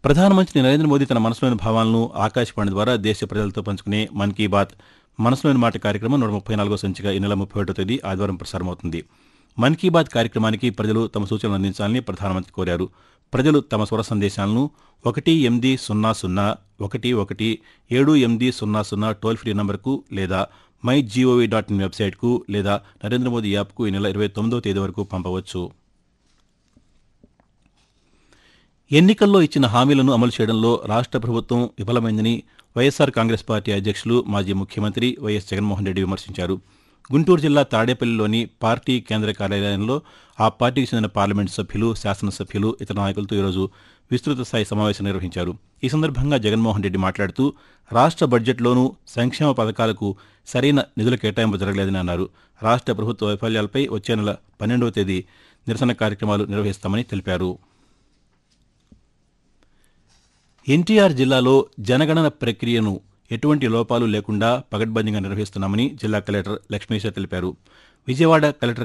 ప్రధానమంత్రి నరేంద్ర మోదీ తన మనసులోని భావాలను ఆకాశవాణి ద్వారా దేశ ప్రజలతో పంచుకునే మన్ కీ బాత్ మనసులోని మాట కార్యక్రమం నూట ముప్పై నాలుగో సంచిక ఈ నెల ముప్పై ఒకటో తేదీ ఆదివారం ప్రసారమవుతుంది మన్ కీ బాత్ కార్యక్రమానికి ప్రజలు తమ సూచనలు అందించాలని ప్రధానమంత్రి కోరారు ప్రజలు తమ స్వర సందేశాలను ఒకటి ఎనిమిది సున్నా సున్నా ఒకటి ఒకటి ఏడు ఎనిమిది సున్నా సున్నా టోల్ ఫ్రీ నంబర్కు లేదా మై జీఓవీ డాట్ ఇన్ వెబ్సైట్కు లేదా నరేంద్ర మోదీ యాప్కు ఈ నెల ఇరవై తొమ్మిదో తేదీ వరకు పంపవచ్చు ఎన్నికల్లో ఇచ్చిన హామీలను అమలు చేయడంలో రాష్ట్ర ప్రభుత్వం విఫలమైందని వైఎస్సార్ కాంగ్రెస్ పార్టీ అధ్యక్షులు మాజీ ముఖ్యమంత్రి వైఎస్ జగన్మోహన్ రెడ్డి విమర్శించారు గుంటూరు జిల్లా తాడేపల్లిలోని పార్టీ కేంద్ర కార్యాలయంలో ఆ పార్టీకి చెందిన పార్లమెంటు సభ్యులు శాసనసభ్యులు ఇతర నాయకులతో ఈరోజు విస్తృత స్థాయి సమావేశం నిర్వహించారు ఈ సందర్భంగా జగన్మోహన్ రెడ్డి మాట్లాడుతూ రాష్ట్ర బడ్జెట్లోనూ సంక్షేమ పథకాలకు సరైన నిధుల కేటాయింపు జరగలేదని అన్నారు రాష్ట్ర ప్రభుత్వ వైఫల్యాలపై వచ్చే నెల పన్నెండవ తేదీ నిరసన కార్యక్రమాలు నిర్వహిస్తామని తెలిపారు ఎన్టీఆర్ జిల్లాలో జనగణన ప్రక్రియను ఎటువంటి లోపాలు లేకుండా పగడ్బందీగా నిర్వహిస్తున్నామని జిల్లా కలెక్టర్ లక్ష్మీశ తెలిపారు విజయవాడ కలెక్టర్